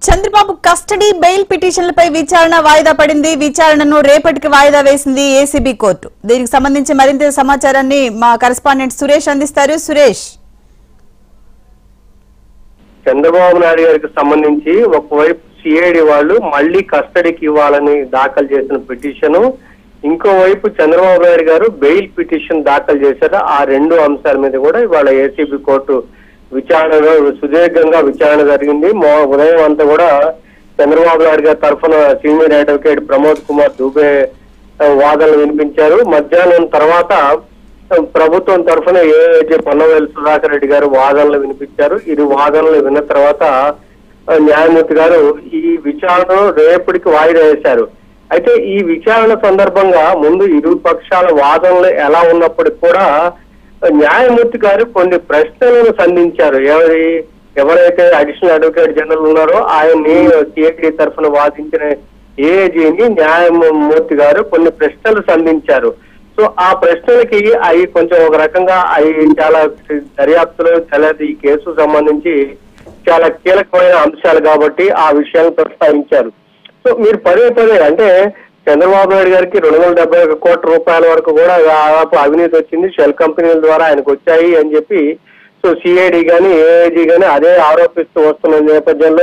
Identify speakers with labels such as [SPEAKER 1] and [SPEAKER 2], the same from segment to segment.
[SPEAKER 1] Chandrababu custody bail పిటిషన్లపై విచారణ వాయిదా పడింది విచారణను రేపటికి వాయిదా వేసింది ఏసీబీ కోర్టు దీనికి సంబంధించి మరింత సమాచారాన్ని మా కరెస్పాండెంట్ సురేష్ అందిస్తారు సురేష్
[SPEAKER 2] చంద్రబాబు నాయుడు గారికి సంబంధించి ఒకవైపు సిఐడి వాళ్ళు మళ్ళీ కస్టడీకి ఇవ్వాలని దాఖలు చేసిన పిటిషన్ ఇంకోవైపు చంద్రబాబు నాయుడు గారు బెయిల్ పిటిషన్ దాఖలు చేశారు ఆ రెండు అంశాల మీద కూడా ఇవాళ ఏసీబీ కోర్టు విచారణ సుదీర్ఘంగా విచారణ జరిగింది మో- ఉదయం అంతా కూడా చంద్రబాబు నాయుడు గారి తరఫున సీనియర్ అడ్వకేట్ ప్రమోద్ కుమార్ దుబే ఆ, వాదనలు వినిపించారు మధ్యాహ్నం తర్వాత ప్రభుత్వం తరఫున ఏఐజీ పొన్నవేలు సుధాకర్ రెడ్డి గారు వాదనలు వినిపించారు ఇది వాదనలు విన్న తర్వాత ఆ, న్యాయమూర్తి గారు ఈ విచారణను రేపటికి వాయిదా వేశారు అయితే ఈ విచారణ సందర్భంగా ముందు ఇరు పక్షాల వాదనలు ఎలా ఉన్నప్పటికీ కూడా న్యాయమూర్తి గారు కొన్ని ప్రశ్నలను సంధించారు ఎవరి ఎవరైతే అడిషనల్ అడ్వకేట్ జనరల్ ఉన్నారో ఆయన్ని సిఐడి తరఫున వాదించిన ఏఏజీని న్యాయమూర్తి గారు కొన్ని ప్రశ్నలు సంధించారు సో ఆ ప్రశ్నలకి అవి కొంచెం ఒక రకంగా అవి చాలా దర్యాప్తులో చాలా ఈ కేసు సంబంధించి చాలా కీలకమైన అంశాలు కాబట్టి ఆ విషయాన్ని ప్రస్తావించారు సో మీరు పదే పదే అంటే చంద్రబాబు నాయుడు గారికి రెండు వందల డెబ్బై ఒక కోట్ల రూపాయల వరకు కూడా దాదాపు అవినీతి వచ్చింది షెల్ కంపెనీల ద్వారా ఆయనకు వచ్చాయి అని చెప్పి సో సిఐడి గాని ఏఐజీ గాని అదే ఆరోపిస్తూ వస్తున్న నేపథ్యంలో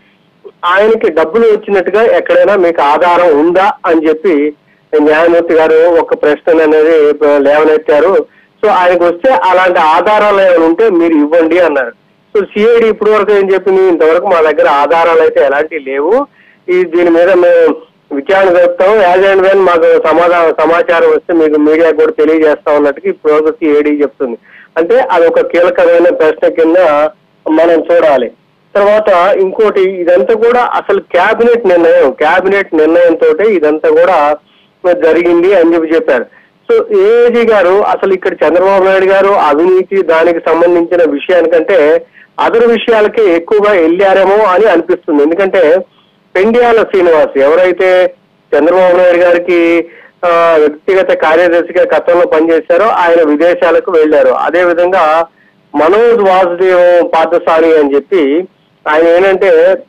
[SPEAKER 2] ఆయనకి డబ్బులు వచ్చినట్టుగా ఎక్కడైనా మీకు ఆధారం ఉందా అని చెప్పి న్యాయమూర్తి గారు ఒక ప్రశ్న అనేది లేవనెత్తారు సో ఆయనకు వస్తే అలాంటి ఆధారాలు ఏమైనా ఉంటే మీరు ఇవ్వండి అన్నారు సో సిఐడి ఇప్పటి వరకు ఏం చెప్పింది ఇంతవరకు మా దగ్గర ఆధారాలు అయితే ఎలాంటివి లేవు ఈ దీని మీద మేము విచారణ జరుపుతాం యాజ్ అండ్ వెన్ మాకు సమాధానం సమాచారం వస్తే మీకు మీడియా కూడా తెలియజేస్తాం అన్నట్టుగా ఇప్పుడు వరకు సిఐడి చెప్తుంది అంటే అది ఒక కీలకమైన ప్రశ్న కింద మనం చూడాలి తర్వాత ఇంకోటి ఇదంతా కూడా అసలు క్యాబినెట్ నిర్ణయం క్యాబినెట్ నిర్ణయంతో ఇదంతా కూడా జరిగింది అని చెప్పి చెప్పారు సో ఏజీ గారు అసలు ఇక్కడ చంద్రబాబు నాయుడు గారు అవినీతి దానికి సంబంధించిన విషయానికంటే అదర్ విషయాలకే ఎక్కువగా వెళ్ళారేమో అని అనిపిస్తుంది ఎందుకంటే పెండియాల శ్రీనివాస్ ఎవరైతే చంద్రబాబు నాయుడు గారికి ఆ, వ్యక్తిగత కార్యదర్శిగా గతంలో పనిచేశారో ఆయన విదేశాలకు వెళ్లారు అదే విధంగా మనోజ్ వాసుదేవ్ పార్థసాని అని చెప్పి ఆయన ఏంటంటే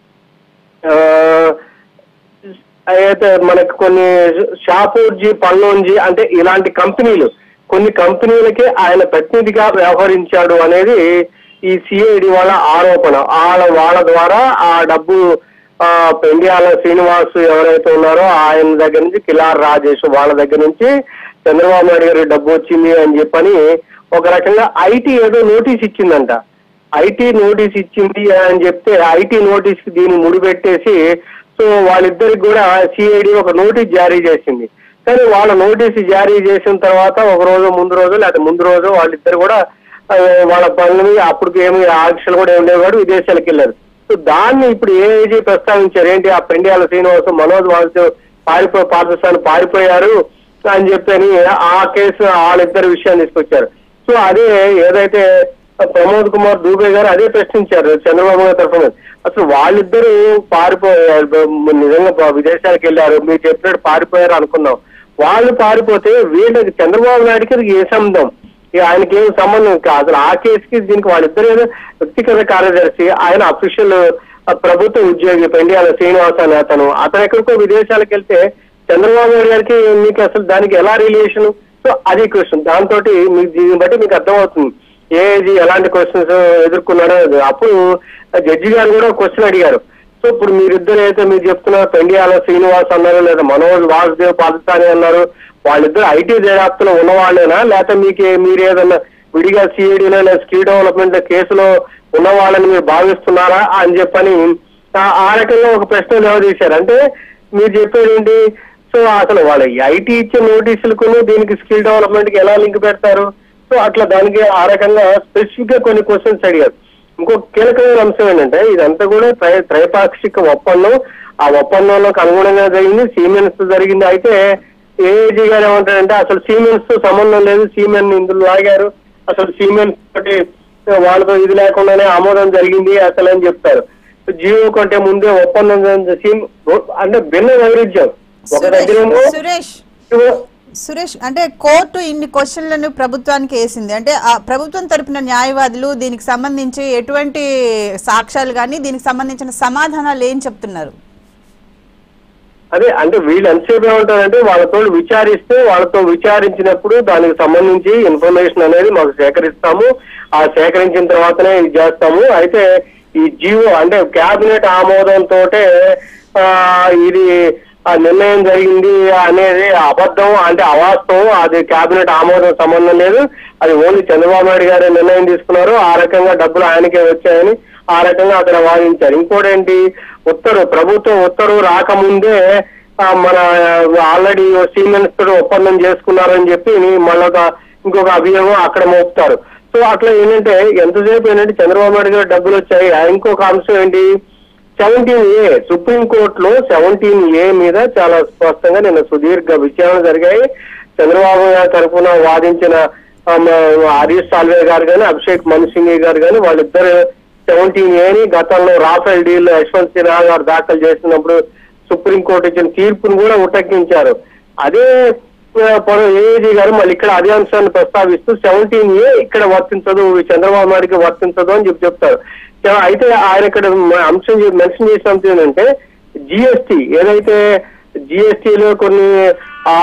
[SPEAKER 2] ఆ, అయితే మనకి కొన్ని షాపూర్జీ పల్లోంజీ అంటే ఇలాంటి కంపెనీలు కొన్ని కంపెనీలకి ఆయన ప్రతినిధిగా వ్యవహరించాడు అనేది ఈ సిఐడి వాళ్ళ ఆరోపణ వాళ్ళ వాళ్ళ ద్వారా ఆ డబ్బు ఆ పెండియాల శ్రీనివాస్ ఎవరైతే ఉన్నారో ఆయన దగ్గర నుంచి కిలార్ రాజేష్ వాళ్ళ దగ్గర నుంచి చంద్రబాబు నాయుడు గారికి డబ్బు వచ్చింది అని చెప్పని ఒక రకంగా ఐటీ ఏదో నోటీస్ ఇచ్చిందంట ఐటీ నోటీస్ ఇచ్చింది అని చెప్తే ఐటీ నోటీస్ కి దీన్ని ముడిపెట్టేసి సో వాళ్ళిద్దరికి కూడా సిఐడి ఒక నోటీస్ జారీ చేసింది కానీ వాళ్ళ నోటీస్ జారీ చేసిన తర్వాత ఒక రోజు ముందు రోజు లేదా ముందు రోజు వాళ్ళిద్దరు కూడా ఆ, వాళ్ళ పనులు అప్పటికి ఏమి ఆంక్షలు కూడా ఏమి లేవు కూడా విదేశాలకు వెళ్ళారు సో దాన్ని ఇప్పుడు ఏఐజీ ప్రస్తావించారు ఏంటి ఆ పెండియాల శ్రీనివాసం మనోజ్ వాళ్ళతో పారిపోయి పాకిస్తాన్ పారిపోయారు అని చెప్పని ఆ కేసు వాళ్ళిద్దరు విషయాన్ని తీసుకొచ్చారు సో అదే ఏదైతే ప్రమోద్ కుమార్ దూబే గారు అదే ప్రశ్నించారు చంద్రబాబు గారి తరఫున అసలు వాళ్ళిద్దరూ పారిపోయారు నిజంగా పా- విదేశాలకు వెళ్ళారు మీరు చెప్పినట్టు పారిపోయారు అనుకున్నాం వాళ్ళు పారిపోతే వీళ్ళకి చంద్రబాబు నాయుడుకి ఇది ఏ సంబంధం ఇక ఆయనకి ఏం సంబంధం కాదు అసలు ఆ కేసుకి దీనికి వాళ్ళిద్దరు ఏదో వ్యక్తిగత కార్యదర్శి ఆయన అఫీషియల్ ప్రభుత్వ ఉద్యోగి పెండియాల శ్రీనివాస్ అని అతను అతను ఎక్కడికో విదేశాలకు వెళ్తే చంద్రబాబు నాయుడు గారికి మీకు అసలు దానికి ఎలా రిలేషన్ సో అది క్వశ్చన్ దాంతో మీకు దీన్ని బట్టి మీకు అర్థమవుతుంది ఏది ఎలాంటి క్వశ్చన్స్ ఎదుర్కొన్నాడో అది. అప్పుడు జడ్జి గారు కూడా క్వశ్చన్ అడిగారు సో ఇప్పుడు మీరిద్దరు అయితే మీరు చెప్తున్నారు పెండియాల శ్రీనివాస్ అన్నారు లేదా మనోజ్ వాసుదేవ్ పాకిస్తానీ అన్నారు వాళ్ళిద్దరు ఐటీ దర్యాప్తులో ఉన్నవాళ్ళేనా లేకపోతే మీకు మీరు ఏదన్నా విడిగా సిఐడిలో లేదా స్కిల్ డెవలప్మెంట్ కేసులో ఉన్న వాళ్ళని మీరు భావిస్తున్నారా అని చెప్పని ఆ- ఆ రకంగా ఒక ప్రశ్న లేవదీశారు అంటే మీరు చెప్పేది ఏంటి సో అసలు వాళ్ళ ఐటీ ఇచ్చే నోటీసులకు దీనికి స్కిల్ డెవలప్మెంట్ కి ఎలా లింక్ పెడతారు సో అట్లా దానికి ఆ రకంగా స్పెసిఫిక్ గా కొన్ని క్వశ్చన్స్ అడిగారు ఇంకొక కీలకమైన అంశం ఏంటంటే ఇదంతా కూడా త్రై త్రైపాక్షిక ఒప్పందం ఆ ఒప్పందంలోకి అనుగుణంగా జరిగింది సీమెన్స్ తో జరిగింది అయితే ఏఏజీ గారు ఏమంటారంటే అసలు సీమెన్స్ తో సంబంధం లేదు సీమెన్ ఇందులో లాగారు అసలు సీమెన్స్ తోటి వాళ్ళతో ఇది లేకుండానే ఆమోదం జరిగింది అసలు అని చెప్తారు జియో కంటే ముందే ఒప్పందం సీమ్ అంటే భిన్న వైరుధ్యం ఒక దగ్గరేమో
[SPEAKER 1] సురేష్ సురేష్ అంటే కోర్టు ఇన్ని క్వశ్చన్లను ప్రభుత్వానికి వేసింది అంటే ఆ ప్రభుత్వం తరపున న్యాయవాదులు దీనికి సంబంధించి ఎటువంటి సాక్ష్యాలు కానీ దీనికి సంబంధించిన సమాధానాలు ఏం చెప్తున్నారు
[SPEAKER 2] అదే అంటే వీళ్ళు ఎంతసేపు ఏమంటారంటే వాళ్ళతో విచారిస్తే వాళ్ళతో విచారించినప్పుడు దానికి సంబంధించి ఇన్ఫర్మేషన్ అనేది మాకు సేకరిస్తాము ఆ సేకరించిన తర్వాతనే ఇది చేస్తాము అయితే ఈ జీవో అంటే కేబినెట్ ఆమోదంతో ఇది ఆ నిర్ణయం జరిగింది అనేది అబద్ధం అంటే అవాస్తవం అది కేబినెట్ ఆమోదం సంబంధం లేదు అది ఓన్లీ చంద్రబాబు నాయుడు గారే నిర్ణయం తీసుకున్నారు ఆ రకంగా డబ్బులు ఆయనకే వచ్చాయని ఆ రకంగా అక్కడ వాదించారు ఇంకోటి ఏంటి ఉత్తర్వు ప్రభుత్వం ఉత్తర్వు రాకముందే ఆ, మన ఆల్రెడీ సీనియర్స్ తో ఒప్పందం చేసుకున్నారని చెప్పి మళ్ళొక ఇంకొక అభియోగం అక్కడ మోపుతారు సో అట్లా ఏంటంటే ఎంతసేపు ఏంటంటే చంద్రబాబు నాయుడు గారు డబ్బులు వచ్చాయి ఆ ఇంకొక అంశం ఏంటి సెవెంటీన్ ఏ సుప్రీం కోర్టులో సెవెంటీన్ ఏ మీద చాలా స్పష్టంగా నిన్న సుదీర్ఘ విచారణ జరిగాయి చంద్రబాబు గారి తరఫున వాదించిన ఆ, మ- హరీష్ సాల్వే గారు కానీ అభిషేక్ మను సింగ్ గారు కానీ వాళ్ళిద్దరు సెవెంటీన్ ఏని గతంలో రాఫెల్ డీల్ యశ్వంత్ సిన్హా గారు దాఖలు చేసినప్పుడు సుప్రీంకోర్టు ఇచ్చిన తీర్పును కూడా ఉటంకించారు అదే ఏజీ గారు మళ్ళీ ఇక్కడ అదే అంశాన్ని ప్రస్తావిస్తూ సెవెంటీన్ ఏ ఇక్కడ వర్తించదు ఈ చంద్రబాబు నాయుడుకి వర్తించదు అని చెప్పి చెప్తారు చ- అయితే ఆయన ఇక్కడ మ- అంశం చె- మెన్షన్ చేసిన అంశం ఏంటంటే జిఎస్టి ఏదైతే జిఎస్టిలో కొన్ని ఆ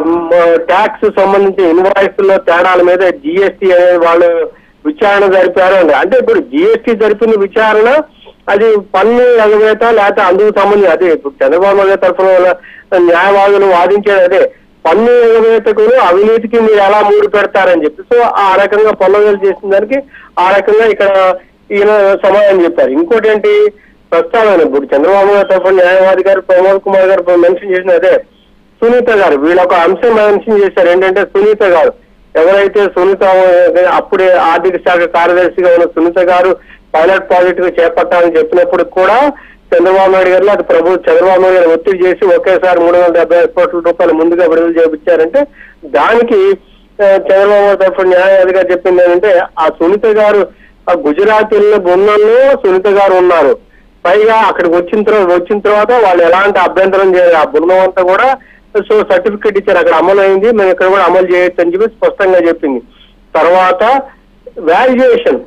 [SPEAKER 2] ట్యాక్స్ సంబంధించిన ఇన్వాయిస్ లో తేడాల మీద జిఎస్టి అనేది వాళ్ళు విచారణ జరిపారు అని అంటే ఇప్పుడు జిఎస్టి జరిపిన విచారణ అది పన్ను ఎగవేత లేకపోతే అందుకు సంబంధించి అదే ఇప్పుడు చంద్రబాబు నాయుడు తరఫున ఉన్న న్యాయవాదులు వాదించేది అదే పన్ను ఎగవేతకును అవినీతికి మీరు ఎలా మూడు పెడతారని చెప్పి సో ఆ రకంగా పొల్లగలు చేసిన దానికి ఆ రకంగా ఇక్కడ ఈయన సమాధానం చెప్పారు ఇంకోటి ఏంటి ప్రస్తావన ఇప్పుడు చంద్రబాబు గారి తరఫున న్యాయవాది గారు ప్రమోద్ కుమార్ గారు మెన్షన్ చేసిన అదే సునీత గారు వీళ్ళు ఒక అంశం మెన్షన్ చేశారు ఏంటంటే సునీత గారు ఎవరైతే సునీత అప్పుడే ఆర్థిక శాఖ కార్యదర్శిగా ఉన్న సునీత గారు పైలట్ ప్రాజెక్ట్ గా చేపట్టాలని చెప్పినప్పుడు కూడా చంద్రబాబు నాయుడు గారు అది ప్రభు చంద్రబాబు నాయుడు గారు ఒత్తిడి చేసి ఒకేసారి మూడు వందల డెబ్బై ఐదు కోట్ల రూపాయలు ముందుగా విడుదల చేయించారంటే దానికి ఆ, చంద్రబాబు గారి తరఫున న్యాయవాదిగా చెప్పింది ఏంటంటే ఆ సునీత గారు ఆ గుజరాత్ వెళ్ళిన బృందంలో సునీత గారు ఉన్నారు పైగా అక్కడికి వచ్చిన తర్వాత వచ్చిన తర్వాత వాళ్ళు ఎలాంటి అభ్యంతరం చేయలేదు ఆ బృందం అంతా కూడా సో సర్టిఫికేట్ ఇచ్చారు అక్కడ అమలు అయింది మేము ఇక్కడ కూడా అమలు చేయొచ్చు అని చెప్పి స్పష్టంగా చెప్పింది తర్వాత వాల్యుయేషన్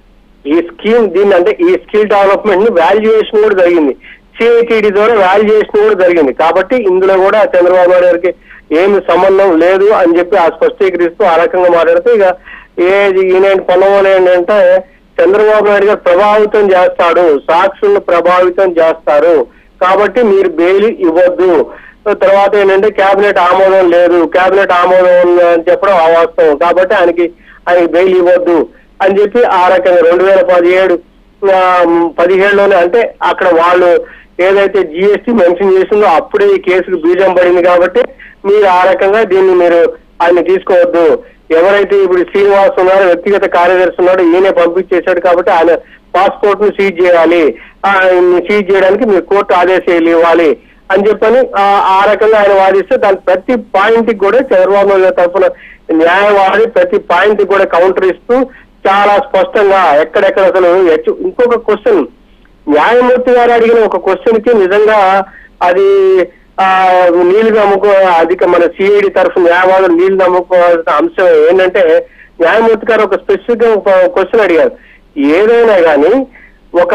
[SPEAKER 2] ఈ స్కీమ్ దీన్ని అంటే ఈ స్కిల్ డెవలప్మెంట్ ని వాల్యుయేషన్ కూడా జరిగింది సిఐటిడి ద్వారా వాల్యుయేషన్ కూడా జరిగింది కాబట్టి ఇందులో కూడా చంద్రబాబు నాయుడు గారికి ఏమి సంబంధం లేదు అని చెప్పి ఆ స్పష్టీకరిస్తూ ఆ రకంగా మాట్లాడితే ఇక ఏది ఈయన పొలవలు ఏంటంటే చంద్రబాబు నాయుడు గారు ప్రభావితం చేస్తాడు సాక్షులను ప్రభావితం చేస్తారు కాబట్టి మీరు బెయిల్ ఇవ్వద్దు తర్వాత ఏంటంటే కేబినెట్ ఆమోదం లేదు కేబినెట్ ఆమోదం ఉంది అని చెప్పడం అవాస్తవం కాబట్టి ఆయనకి ఆయనకి బెయిల్ ఇవ్వద్దు అని చెప్పి ఆ రకంగా రెండు వేల పదిహేడు ఆ, పదిహేడులోనే అంటే అక్కడ వాళ్ళు ఏదైతే జిఎస్టీ మెన్షన్ చేసిందో అప్పుడే ఈ కేసుకు బీజం పడింది కాబట్టి మీరు ఆ రకంగా దీన్ని మీరు ఆయన తీసుకోవద్దు ఎవరైతే ఇప్పుడు శ్రీనివాస్ ఉన్నారో వ్యక్తిగత కార్యదర్శి ఉన్నాడో ఈయనే పంపించేశాడు కాబట్టి ఆయన పాస్పోర్ట్ ను సీజ్ చేయాలి ఆ, ఆయన్ని సీజ్ చేయడానికి మీరు కోర్టు ఆదేశాలు ఇవ్వాలి అని చెప్పని ఆ ఆ రకంగా ఆయన వాదిస్తే దాని ప్రతి పాయింట్ కి కూడా చంద్రబాబు నాయుడు గారి తరఫున న్యాయవాది ప్రతి పాయింట్ కూడా కౌంటర్ ఇస్తూ చాలా స్పష్టంగా ఎక్కడెక్కడ అసలు హెచ్చు- ఇంకొక క్వశ్చన్ న్యాయమూర్తి గారు అడిగిన ఒక క్వశ్చన్ కి నిజంగా అది ఆ నీళ్లు నమ్ముకో అధిక మన సిఐడి తరఫు న్యాయవాదులు నీళ్లు నమ్ముకోవాల్సిన అంశం ఏంటంటే న్యాయమూర్తి గారు ఒక స్పెసిఫిక్ గా ఒక క్వశ్చన్ అడిగారు ఏదైనా కానీ ఒక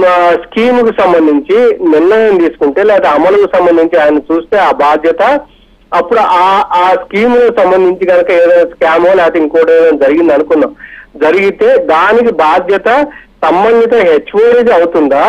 [SPEAKER 2] స్కీమ్ కు సంబంధించి నిర్ణయం తీసుకుంటే లేదా అమలుకు సంబంధించి ఆయన చూస్తే ఆ బాధ్యత అప్పుడు ఆ ఆ స్కీమ్ కు సంబంధించి కనుక ఏదైనా స్కామో లేకపోతే ఇంకోటి ఏదైనా జరిగింది అనుకుందాం జరిగితే దానికి బాధ్యత సంబంధిత హెచ్ఓడిది అవుతుందా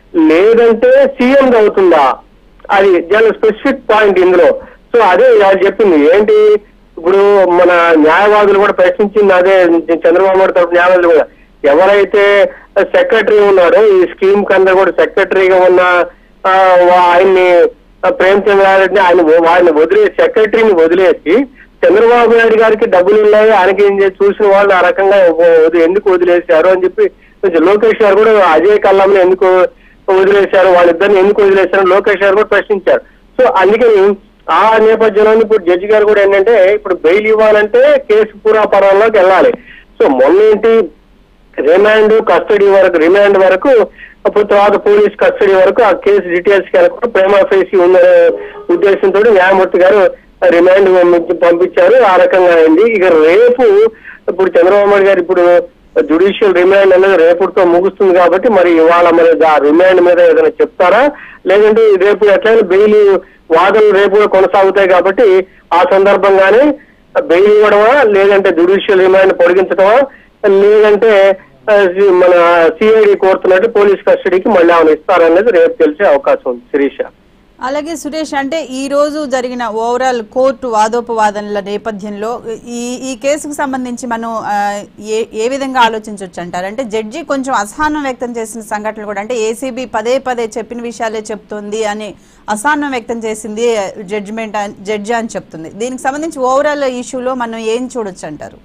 [SPEAKER 2] లేదంటే సీఎం అవుతుందా అది చాలా స్పెసిఫిక్ పాయింట్ ఇందులో సో అదే వాళ్ళు చెప్పింది ఏంటి ఇప్పుడు మన న్యాయవాదులు కూడా ప్రశ్నించింది అదే చంద్రబాబు నాయుడు తరపు న్యాయవాదులు కూడా ఎవరైతే సెక్రటరీ ఉన్నాడో ఈ స్కీమ్ కింద కూడా సెక్రటరీగా ఉన్న ఆ, వా- ఆయన్ని ఆ, ప్రేమచంద్ర రెడ్డి ఆయన ఆయన వదిలేసి సెక్రటరీని వదిలేసి చంద్రబాబు నాయుడు గారికి డబ్బులు ఉన్నాయి ఆయనకి ఏం చేసి చూసిన వాళ్ళు ఆ రకంగా వది- ఎందుకు వదిలేశారు అని చెప్పి కొంచెం లోకేష్ గారు కూడా అజయ్ కల్లంని ఎందుకు వదిలేశారు వాళ్ళిద్దరిని ఎందుకు వదిలేశారు లోకేష్ గారు కూడా ప్రశ్నించారు సో అందుకని ఆ నేపథ్యంలో ఇప్పుడు జడ్జి గారు కూడా ఏంటంటే ఇప్పుడు బెయిల్ ఇవ్వాలంటే కేసు పూరాపరంలోకి వెళ్ళాలి సో మొన్న ఏంటి రిమాండ్ కస్టడీ వరకు రిమాండ్ వరకు అప్పుడు తర్వాత పోలీస్ కస్టడీ వరకు ఆ కేసు డీటెయిల్స్ కనుక ప్రేమ ఫేసి ఉందనే ఉద్దేశంతో న్యాయమూర్తి గారు రిమాండ్ పంపించి పంపించారు ఆ రకంగా అయింది ఇక రేపు ఇప్పుడు చంద్రబాబు నాయుడు గారు ఇప్పుడు జుడిషియల్ రిమాండ్ అనేది రేపుతో ముగుస్తుంది కాబట్టి మరి ఇవాళ మరి ఆ రిమాండ్ మీద ఏదైనా చెప్తారా లేదంటే రేపు ఎట్లయినా బెయిల్ వాదనలు రేపు కూడా కొనసాగుతాయి కాబట్టి ఆ సందర్భంగానే బెయిల్ ఇవ్వడమా లేదంటే జుడిషియల్ రిమాండ్ పొడిగించడమా లేదంటే ఆ, మన సిఐడి కోరుతున్నట్టు పోలీస్ కస్టడీకి మళ్ళీ ఆమెను ఇస్తారనేది రేపు తెలిసే అవకాశం ఉంది శిరీష
[SPEAKER 1] అలాగే సురేష్ అంటే ఈ రోజు జరిగిన ఓవరాల్ కోర్టు వాదోపవాదనల నేపథ్యంలో ఈ ఈ కేసుకు సంబంధించి మనం ఆ, ఏ ఏ విధంగా ఆలోచించవచ్చు అంటారు అంటే జడ్జి కొంచెం అసహనం వ్యక్తం చేసిన సంఘటనలు కూడా అంటే ఏసీబీ పదే పదే చెప్పిన విషయాలే చెప్తుంది అని అసహనం వ్యక్తం చేసింది జడ్జిమెంట్ జడ్జి అని చెప్తుంది దీనికి సంబంధించి ఓవరాల్ ఇష్యూలో మనం ఏం చూడొచ్చు అంటారు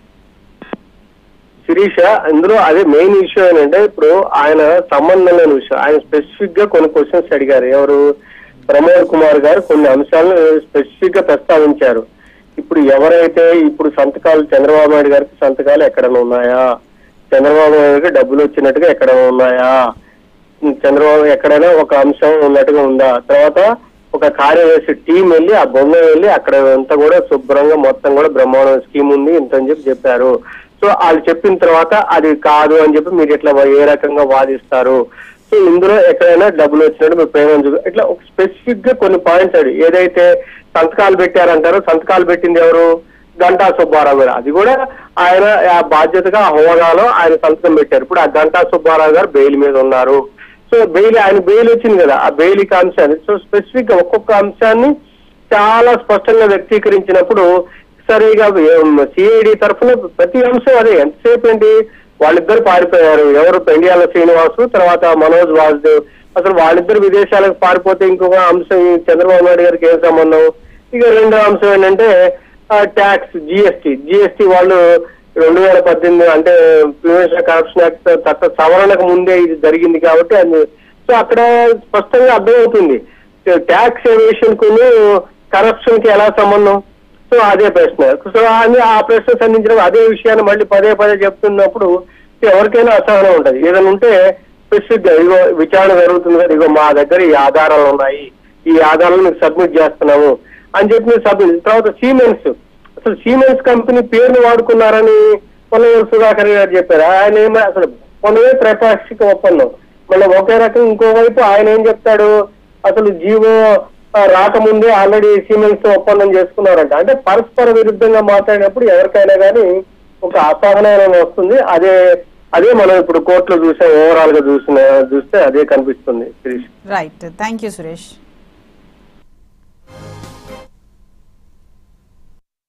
[SPEAKER 2] శిరీష ఇందులో అదే మెయిన్ ఇష్యూ ఏంటంటే ఇప్పుడు ఆయన సంబంధం లేని విషయం ఆయన స్పెసిఫిక్ గా కొన్ని క్వశ్చన్స్ అడిగారు ఎవరు ప్రమోద్ కుమార్ గారు కొన్ని అంశాలను స్పెసిఫిక్ గా ప్రస్తావించారు ఇప్పుడు ఎవరైతే ఇప్పుడు సంతకాలు చంద్రబాబు నాయుడు గారికి సంతకాలు ఎక్కడైనా ఉన్నాయా చంద్రబాబు నాయుడు గారికి డబ్బులు వచ్చినట్టుగా ఎక్కడైనా ఉన్నాయా చంద్రబాబు ఎక్కడైనా ఒక అంశం ఉన్నట్టుగా ఉందా తర్వాత ఒక కార్యదర్శి టీం వెళ్ళి ఆ బొమ్మ వెళ్ళి అక్కడ అంతా కూడా శుభ్రంగా మొత్తం కూడా బ్రహ్మాండం స్కీమ్ ఉంది ఇంత అని చెప్పి చెప్పారు సో వాళ్ళు చెప్పిన తర్వాత అది కాదు అని చెప్పి మీరు ఇట్లా ఏ రకంగా వాదిస్తారు సో ఇందులో ఎక్కడైనా డబ్బులు వచ్చినట్టు మీరు ప్రేమ చూపి- ఇట్లా ఒక స్పెసిఫిక్ గా కొన్ని పాయింట్స్ అడి ఏదైతే సంతకాలు పెట్టారంటారో సంతకాలు పెట్టింది ఎవరు గంటా సుబ్బారావు గారు అది కూడా ఆయన ఆ బాధ్యతగా ఆ హోదాలో ఆయన సంతకం పెట్టారు ఇప్పుడు ఆ గంటా సుబ్బారావు గారు బెయిల్ మీద ఉన్నారు సో బెయిల్ ఆయన బెయిల్ వచ్చింది కదా ఆ బెయిల్ అంశాన్ని సో స్పెసిఫిక్ గా ఒక్కొక్క అంశాన్ని చాలా స్పష్టంగా వ్యక్తీకరించినప్పుడు సరిగా సిఐడి తరఫున ప్రతి అంశం అదే ఎంతసేపు ఏంటి వాళ్ళిద్దరు పారిపోయారు ఎవరు పెండియాల శ్రీనివాసు తర్వాత మనోజ్ వాసుదేవ్ అసలు వాళ్ళిద్దరు విదేశాలకు పారిపోతే ఇంకొక అంశం ఈ చంద్రబాబు నాయుడు గారికి ఏం సంబంధం ఇక రెండో అంశం ఏంటంటే ట్యాక్స్ జిఎస్టి జిఎస్టి వాళ్ళు రెండు వేల పద్దెనిమిది అంటే ప్రివెన్షన్ కరప్షన్ యాక్ట్ చట్ట సవరణకు ముందే ఇది జరిగింది కాబట్టి అది సో అక్కడ స్పష్టంగా అర్థమవుతుంది ట్యాక్స్ ఎవేషన్ కు కరప్షన్ కి ఎలా సంబంధం సో అదే ప్రశ్న సో అని ఆ ప్రశ్న సంధించిన అదే విషయాన్ని మళ్ళీ పదే పదే చెప్తున్నప్పుడు ఎవరికైనా అసహనం ఉంటది ఏదైనా ఉంటే స్పెసిఫిక్ గా ఇగో విచారణ జరుగుతుంది కదా ఇగో మా దగ్గర ఈ ఆధారాలు ఉన్నాయి ఈ ఆధారాలు మీకు సబ్మిట్ చేస్తున్నాము అని చెప్పి మీరు సబ్మిట్ తర్వాత సీమెన్స్ అసలు సీమెన్స్ కంపెనీ పేరును వాడుకున్నారని పొన్నవేలు సుధాకర్ గారు చెప్పారు ఆయన ఏమో అసలు పొన్నవే త్రైపాక్షిక ఒప్పందం మళ్ళీ ఒకే రకం ఇంకోవైపు ఆయన ఏం చెప్తాడు అసలు జీవో ఆ, రాకముందే ఆల్రెడీ సీమెన్స్ తో ఒప్పందం చేసుకున్నారంట అంటే పరస్పర విరుద్ధంగా మాట్లాడినప్పుడు ఎవరికైనా కానీ ఒక అసహనం వస్తుంది అదే అదే మనం ఇప్పుడు కోర్టులో చూసే ఓవరాల్ గా చూసిన చూస్తే అదే కనిపిస్తుంది Shirish
[SPEAKER 1] right thank you Suresh